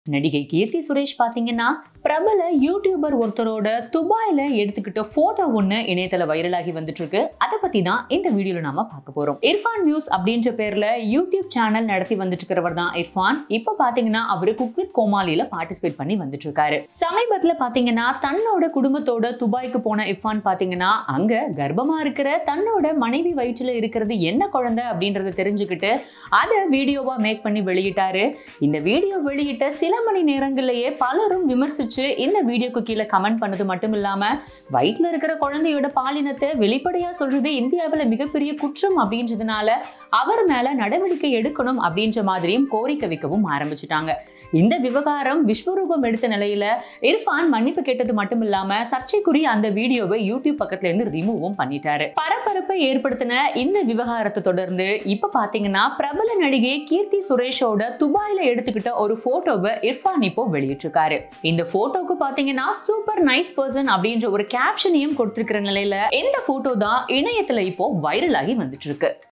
நடிகை கீர்த்தி சுரேஷ் பாத்தீங்கன்னா பிரபல யூடியூபர் ஒருத்தரோட துபாயில எடுத்துக்கிட்ட போட்டோ ஒண்ணு இணையத்துல வைரலாகி வந்துட்டு இருக்கு அதை பத்தி தான் இந்த வீடியோல நாம பார்க்க போறோம் இர்ஃபான் நியூஸ் அப்படின்ற பேர்ல யூடியூப் சேனல் நடத்தி வந்துட்டு இருக்கிறவர் தான் இர்ஃபான் இப்ப பாத்தீங்கன்னா அவரு குக் வித் கோமாளியில பார்ட்டிசிபேட் பண்ணி வந்துட்டு இருக்காரு சமீபத்துல பாத்தீங்கன்னா தன்னோட குடும்பத்தோட துபாய்க்கு போன இர்ஃபான் பாத்தீங்கன்னா அங்க கர்ப்பமா இருக்கிற தன்னோட மனைவி வயிற்றுல இருக்கிறது என்ன குழந்தை அப்படின்றத தெரிஞ்சுக்கிட்டு அதை வீடியோவா மேக் பண்ணி வெளியிட்டாரு இந்த வீடியோ வெளியிட்ட சில மணி நேரங்கள்லயே பலரும் விமர்சிச்சு இந்த வீடியோக்கு கீழே கமெண்ட் பண்ணது மட்டும் இல்லாம வயிற்றுல இருக்கிற குழந்தையோட பாலினத்தை வெளிப்படையா சொல்றது இந்தியாவில் மிகப்பெரிய குற்றம் அப்படின்றதுனால அவர் மேல நடவடிக்கை எடுக்கணும் அப்படின்ற மாதிரியும் கோரிக்கை வைக்கவும் ஆரம்பிச்சிட்டாங்க இந்த விவகாரம் விஸ்வரூபம் எடுத்த நிலையில இர்ஃபான் மன்னிப்பு கேட்டது மட்டும் இல்லாம சர்ச்சைக்குரிய அந்த வீடியோவை யூடியூப் பக்கத்துல இருந்து ரிமூவும் பண்ணிட்டாரு பரபரப்பை ஏற்படுத்தின இந்த விவகாரத்தை தொடர்ந்து இப்ப பாத்தீங்கன்னா பிரபல நடிகை கீர்த்தி சுரேஷோட துபாயில எடுத்துக்கிட்ட ஒரு போட்டோவை இர்ஃபான் இப்போ வெளியிட்டிருக்காரு இந்த போட்டோக்கு பாத்தீங்கன்னா சூப்பர் நைஸ் பர்சன் அப்படின்ற ஒரு கேப்ஷனையும் கொடுத்திருக்கிற நிலையில இந்த போட்டோ தான் இணையத்துல இப்போ வைரல் ஆகி வந்துட்டு இருக்கு